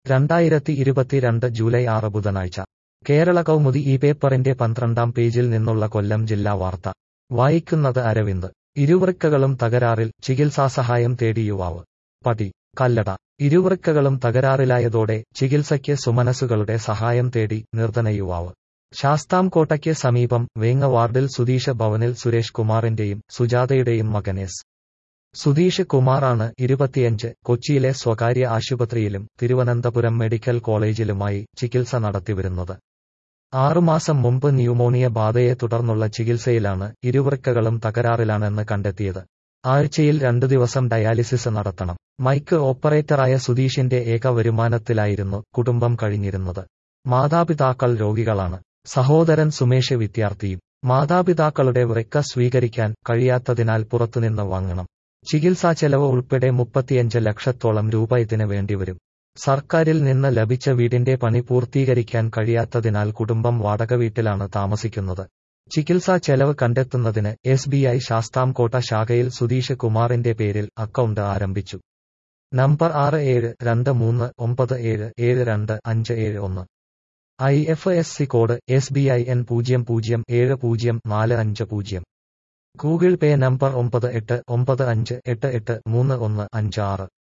രണ്ടായിരത്തി ഇരുപത്തിരണ്ട് ജൂലൈ ആറ് ബുധനാഴ്ച കേരള കൗമുദി ഈ പേപ്പറിന്റെ പന്ത്രണ്ടാം പേജിൽ നിന്നുള്ള കൊല്ലം ജില്ലാ വാർത്ത വായിക്കുന്നത് അരവിന്ദ് ഇരുവൃക്കകളും തകരാറിൽ ചികിത്സാസഹായം തേടി യുവാവ് പടി കല്ലട ഇരുവൃക്കകളും തകരാറിലായതോടെ ചികിത്സയ്ക്ക് സുമനസുകളുടെ സഹായം തേടി നിർധന യുവാവ് ശാസ്താംകോട്ടയ്ക്ക് സമീപം വേങ്ങ വാർഡിൽ സുധീഷ ഭവനിൽ സുരേഷ് കുമാറിന്റെയും സുജാതയുടെയും മകൻ എസ് സുധീഷ് കുമാറാണ് ഇരുപത്തിയഞ്ച് കൊച്ചിയിലെ സ്വകാര്യ ആശുപത്രിയിലും തിരുവനന്തപുരം മെഡിക്കൽ കോളേജിലുമായി ചികിത്സ നടത്തിവരുന്നത് ആറുമാസം മുമ്പ് ന്യൂമോണിയ ബാധയെ തുടർന്നുള്ള ചികിത്സയിലാണ് ഇരുവൃക്കകളും തകരാറിലാണെന്ന് കണ്ടെത്തിയത് ആഴ്ചയിൽ രണ്ടു ദിവസം ഡയാലിസിസ് നടത്തണം മൈക്ക് ഓപ്പറേറ്ററായ സുധീഷിന്റെ ഏക വരുമാനത്തിലായിരുന്നു കുടുംബം കഴിഞ്ഞിരുന്നത് മാതാപിതാക്കൾ രോഗികളാണ് സഹോദരൻ സുമേഷ് വിദ്യാർത്ഥിയും മാതാപിതാക്കളുടെ വൃക്ക സ്വീകരിക്കാൻ കഴിയാത്തതിനാൽ പുറത്തുനിന്ന് വാങ്ങണം ചികിത്സാ ചെലവ് ഉൾപ്പെടെ മുപ്പത്തിയഞ്ച് ലക്ഷത്തോളം രൂപ ഇതിന് വേണ്ടിവരും സർക്കാരിൽ നിന്ന് ലഭിച്ച വീടിന്റെ പണി പൂർത്തീകരിക്കാൻ കഴിയാത്തതിനാൽ കുടുംബം വാടക വീട്ടിലാണ് താമസിക്കുന്നത് ചികിത്സാ ചെലവ് കണ്ടെത്തുന്നതിന് എസ് ബി ഐ ശാസ്താംകോട്ട ശാഖയിൽ സുധീഷ് കുമാറിന്റെ പേരിൽ അക്കൗണ്ട് ആരംഭിച്ചു നമ്പർ ആറ് ഏഴ് രണ്ട് മൂന്ന് ഒമ്പത് ഏഴ് ഏഴ് രണ്ട് അഞ്ച് ഏഴ് ഒന്ന് I F S C code S B I N പൂജ്യം പൂജ്യം ഏഴ് പൂജ്യം നാല് അഞ്ച് പൂജ്യം ഗൂഗിൾ പേ നമ്പർ ഒമ്പത് എട്ട് ഒമ്പത് അഞ്ച് എട്ട് എട്ട് മൂന്ന് ഒന്ന് അഞ്ച് ആറ്